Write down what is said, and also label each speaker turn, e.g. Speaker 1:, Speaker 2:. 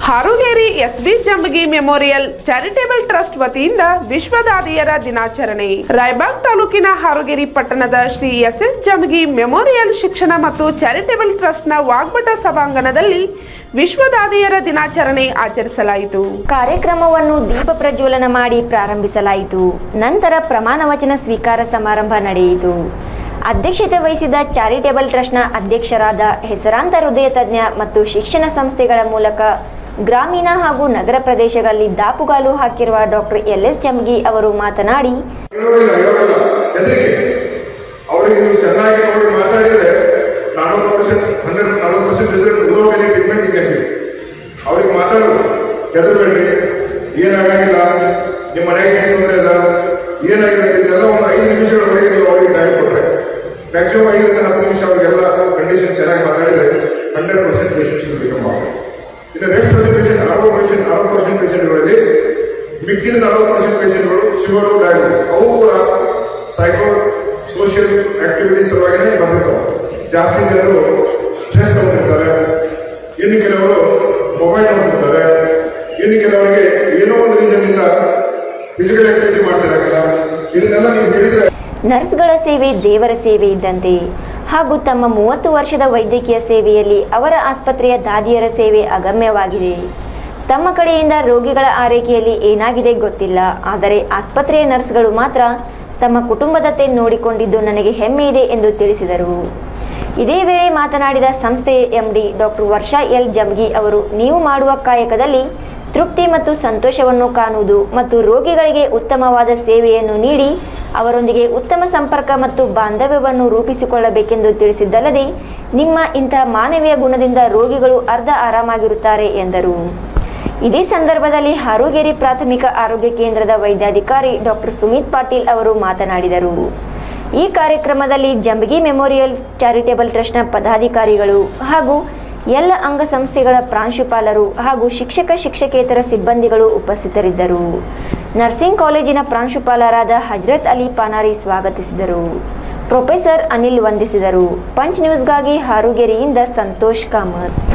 Speaker 1: Harugeri S B Jambagi memorial charitable trust ವತಿಯಿಂದ ವಿಶ್ವದಾದಿಯರ ದಿನಾಚರಣೆ ರಾಯಬಾಗ್ ತಾಲೂಕಿನ ಹಾರುಗೇರಿ ಪಟ್ಟಣದ Shri S S Jambagi memorial ಶಿಕ್ಷಣ ಮತ್ತು ಚಾರಿಟೇಬಲ್ ಟ್ರಸ್ಟ್ನ ವಾಗ್ಭಟ ಸಭಾಂಗಣದಲ್ಲಿ ವಿಶ್ವದಾದಿಯರ ದಿನಾಚರಣೆ ಆಚರಿಸಲಾಯಿತು
Speaker 2: ಕಾರ್ಯಕ್ರಮವನ್ನು ದೀಪ ಪ್ರಜ್ವಲನ ಮಾಡಿ ಪ್ರಾರಂಭಿಸಲಾಯಿತು ನಂತರ ಪ್ರಮಾಣ ವಚನ ಸ್ವೀಕಾರ ಸಮಾರಂಭ ನಡೆಯಿತು ಅಧ್ಯಕ್ಷತೆ ವಹಿಸಿದ ಚಾರಿಟೇಬಲ್ ಟ್ರಸ್ಟ್ನ ಅಧ್ಯಕ್ಷರಾದ ಹೆಸರಾಂತ ಹೃದಯ ತಜ್ಞ ಮತ್ತು ಶಿಕ್ಷಣ ಸಂಸ್ಥೆಗಳ ಮೂಲಕ ಗ್ರಾಮೀಣ ಹಾಗೂ ನಗರ ಪ್ರದೇಶಗಳಲ್ಲಿ ದಾಪುಗಾಲು ಹಾಕಿರುವ ಡಾಕ್ಟರ್ ಎಲ್ ಎಸ್ ಜಮ್ಗಿ ಅವರು ಮಾತನಾಡಿ
Speaker 3: ಹೇಳೋರಿಲ್ಲ ಹೇಳೋರಿಲ್ಲ ಹೆದರಿಕೆ ಅವ್ರಿಗೆ ನೀವು ಚೆನ್ನಾಗಿ ಅವ್ರಿಗೆ ಮಾತಾಡಿದ್ರೆ ನಲ್ವತ್ತು ಪರ್ಸೆಂಟ್ ಹಂಡ್ರೆಡ್ ನಲ್ವತ್ತು ಪರ್ಸೆಂಟ್ ರಿಸಲ್ಟ್ ಉದೋಗಿ ಟ್ರೀಟ್ಮೆಂಟ್ ಈಗ ಅವ್ರಿಗೆ ಮಾತಾಡೋದು ಹೆದರ್ಬೇಡ್ರಿ ಏನಾಗಂಗಿಲ್ಲ ನಿಮ್ಮ ಮನೆಗೆ ಏನು ತೊಂದರೆ ಅದ ಏನಾಗಿದೆ ಇದೆಲ್ಲ ಒಂದು ಐದು ನಿಮಿಷಗಳವರೆಗೆ ನೀವು ಅವ್ರಿಗೆ ಟೈಮ್ ಕೊಟ್ಟರೆ ಮ್ಯಾಕ್ಸಿಮಮ್ ಐದರಿಂದ ಹತ್ತು ನಿಮಿಷ ಅವ್ರಿಗೆಲ್ಲ ಕಂಡೀಷನ್ ಚೆನ್ನಾಗಿ ಮಾತಾಡಿದ್ರೆ ಹಂಡ್ರೆಡ್ ಪರ್ಸೆಂಟ್ ಪೇಷಂಟ್ಸ್ ಬಿಕಮ್ ಆಗ್ತದೆ ಇನ್ನು ರೆಸ್ಟ್ ಆಫ್ ಪೇಷಂಟ್ ಅರವತ್ತು ಪರ್ಸೆಂಟ್ ಅರವತ್ತು ಪರ್ಸೆಂಟ್ ಪೇಷಂಟ್ಗಳಲ್ಲಿ ಮಿಕ್ಕಿದ ನಲವತ್ತು ಪರ್ಸೆಂಟ್ ಪೇಷಂಟ್ಗಳು ಶುಗರು ಡಯಾಬಿಟಿಸ್ ಅವು ಕೂಡ ಸೈಕೋ ಸೋಷಿಯಲ್ ಆಕ್ಟಿವಿಟೀಸ್ ಸಲುವಾಗಿನೇ ಬಂದಿರ್ತಾವೆ ಜಾಸ್ತಿ ಜನರು ಸ್ಟ್ರೆಸ್ ತಗೊಂಡಿರ್ತಾರೆ ಇನ್ನು ಕೆಲವರು ಮೊಬೈಲ್ ನೋಡ್ತಿರ್ತಾರೆ ಇನ್ನು ಕೆಲವರಿಗೆ ಏನೋ ಒಂದು ರೀಸನ್ನಿಂದ ಫಿಸಿಕಲ್ ಆಕ್ಟಿವಿಟಿ ಮಾಡ್ತಿರಲ್ಲ ಇದನ್ನೆಲ್ಲ ನೀವು ಹೇಳಿದ್ರೆ
Speaker 2: ನರ್ಸ್ಗಳ ಸೇವೆ ದೇವರ ಸೇವೆ ಇದ್ದಂತೆ ಹಾಗೂ ತಮ್ಮ ಮೂವತ್ತು ವರ್ಷದ ವೈದ್ಯಕೀಯ ಸೇವೆಯಲ್ಲಿ ಅವರ ಆಸ್ಪತ್ರೆಯ ದಾದಿಯರ ಸೇವೆ ಅಗಮ್ಯವಾಗಿದೆ ತಮ್ಮ ಕಡೆಯಿಂದ ರೋಗಿಗಳ ಆರೈಕೆಯಲ್ಲಿ ಏನಾಗಿದೆ ಗೊತ್ತಿಲ್ಲ ಆದರೆ ಆಸ್ಪತ್ರೆಯ ನರ್ಸ್ಗಳು ಮಾತ್ರ ತಮ್ಮ ಕುಟುಂಬದತ್ತೆ ನೋಡಿಕೊಂಡಿದ್ದು ನನಗೆ ಹೆಮ್ಮೆ ಇದೆ ಎಂದು ತಿಳಿಸಿದರು ಇದೇ ವೇಳೆ ಮಾತನಾಡಿದ ಸಂಸ್ಥೆಯ MD doctor Varsha L Jamgi ಅವರು ನೀವು ಮಾಡುವ ಕಾಯಕದಲ್ಲಿ ತೃಪ್ತಿ ಮತ್ತು ಸಂತೋಷವನ್ನು ಕಾಣುವುದು ಮತ್ತು ರೋಗಿಗಳಿಗೆ ಉತ್ತಮವಾದ ಸೇವೆಯನ್ನು ನೀಡಿ ಅವರೊಂದಿಗೆ ಉತ್ತಮ ಸಂಪರ್ಕ ಮತ್ತು ಬಾಂಧವ್ಯವನ್ನು ರೂಪಿಸಿಕೊಳ್ಳಬೇಕೆಂದು ತಿಳಿಸಿದ್ದಲ್ಲದೆ ನಿಮ್ಮ ಇಂಥ ಮಾನವೀಯ ಗುಣದಿಂದ ರೋಗಿಗಳು ಅರ್ಧ ಆರಾಮಾಗಿರುತ್ತಾರೆ ಎಂದರು ಇದೇ ಸಂದರ್ಭದಲ್ಲಿ ಹಾರುಗೇರಿ ಪ್ರಾಥಮಿಕ ಆರೋಗ್ಯ ಕೇಂದ್ರದ ವೈದ್ಯಾಧಿಕಾರಿ ಡಾಕ್ಟರ್ ಸುಮಿತ್ ಪಾಟೀಲ್ ಅವರು ಮಾತನಾಡಿದರು ಈ ಕಾರ್ಯಕ್ರಮದಲ್ಲಿ ಜಂಬಗಿ ಮೆಮೋರಿಯಲ್ ಚಾರಿಟೇಬಲ್ ಟ್ರಸ್ಟ್ನ ಪದಾಧಿಕಾರಿಗಳು ಹಾಗೂ ಎಲ್ಲ ಅಂಗಸಂಸ್ಥೆಗಳ ಪ್ರಾಂಶುಪಾಲರು ಹಾಗೂ ಶಿಕ್ಷಕ ಶಿಕ್ಷಕೇತರ ಸಿಬ್ಬಂದಿಗಳು ಉಪಸ್ಥಿತರಿದ್ದರು ನರ್ಸಿಂಗ್ ಕಾಲೇಜಿನ ಪ್ರಾಂಶುಪಾಲರಾದ ಹಜರತ್ ಅಲಿ ಪಾನಾರಿ ಸ್ವಾಗತಿಸಿದರು ಪ್ರೊಫೆಸರ್ ಅನಿಲ್ ವಂದಿಸಿದರು ಪಂಚ್ ನ್ಯೂಸ್ಗಾಗಿ ಹಾರುಗೆರೆಯಿಂದ ಸಂತೋಷ್ ಕಾಮತ್